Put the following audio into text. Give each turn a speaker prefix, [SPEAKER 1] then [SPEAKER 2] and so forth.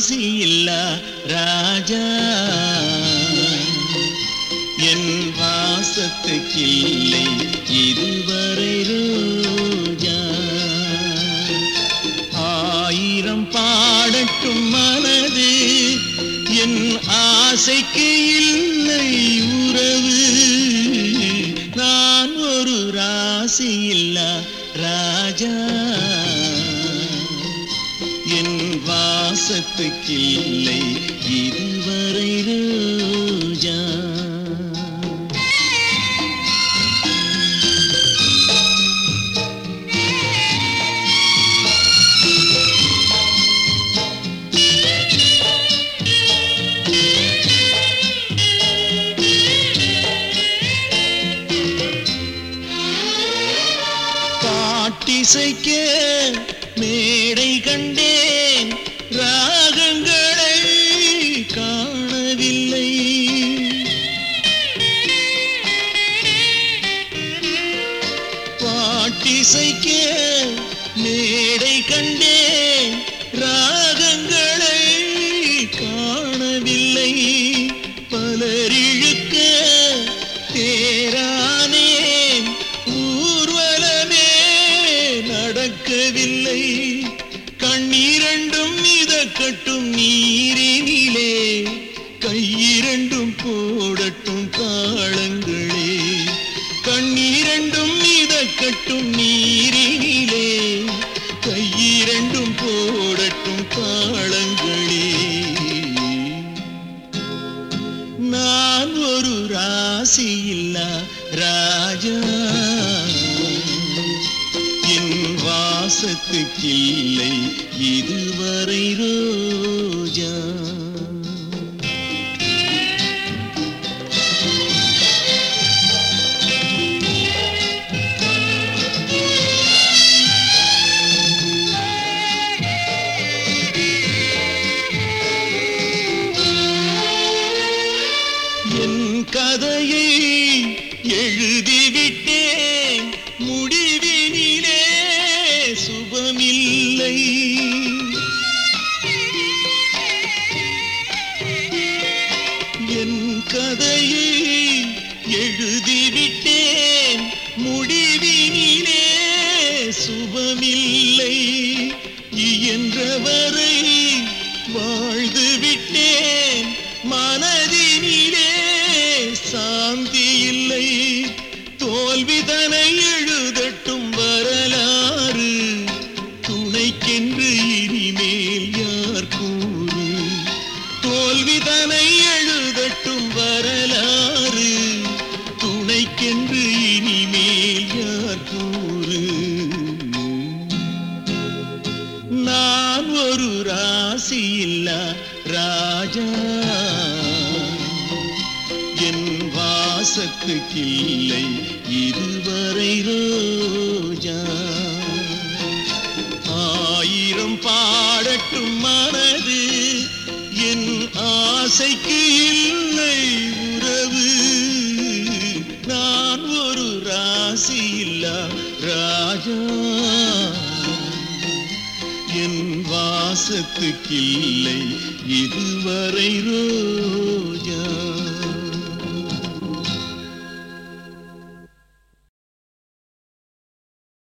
[SPEAKER 1] ராசி இல்லா ராஜா என் வாசத்துக்கில்லை இதுவரை ரோஜா ஆயிரம் பாடட்டும் மனது என் ஆசைக்கு இல்லை உறவு நான் ஒரு ராசி இல்லா ராஜா என் வாசத்துக்கில்லை இதுவரை ரோஜா பாட்டிசைக்க மேடை கண்டேன் ராகங்களை காணவில்லை பாட்டிசைக்க மேடை கண்டேன் ராகங்களை காணவில்லை பலரிழுக்க தேரானேன் ஊர்வலமே நடக்கவில்லை கண்ணீரண்டும் மிதக்கட்டும் நீரினிலே கையிரண்டும் போடட்டும் தாளங்களே கண்ணீரண்டும் மிதக்கட்டும் நீரினிலே கையிரண்டும் போடட்டும் தாளங்களே நான் ஒரு ராசி இல்லா ராஜா என் வாசத்துக்கில்லை இதுவரை ரோஜா என் கதையை எழுதிவிட்டேன் முடிவினிலே சுபமில்லை என் கதையை எழுதிவிட்டேன் முடிவினிலே சுபமில்லை இயன்றவரை வாழ்ந்து விட்டேன் மனதினிலே சாந்தி இல்லை தோல்விதனை எழுதட்டும் வரலாறு துணைக்கென்று இனிமேல் யார் கூறு தோல்விதனை எழுதட்டும் வரலாறு துணைக்கென்று இனிமேல் யார் கூறு நான் ஒரு ராசி இல்லா ராஜா என் வாசத்துக்கில்லை இதுவரை ரோஜா ஆயிரம் பாடட்டும் மனது என் ஆசைக்கு இல்லை உறவு நான் ஒரு ராசி இல்லா ராஜா என் வாசத்துக்கில்லை இதுவரை ரோஜா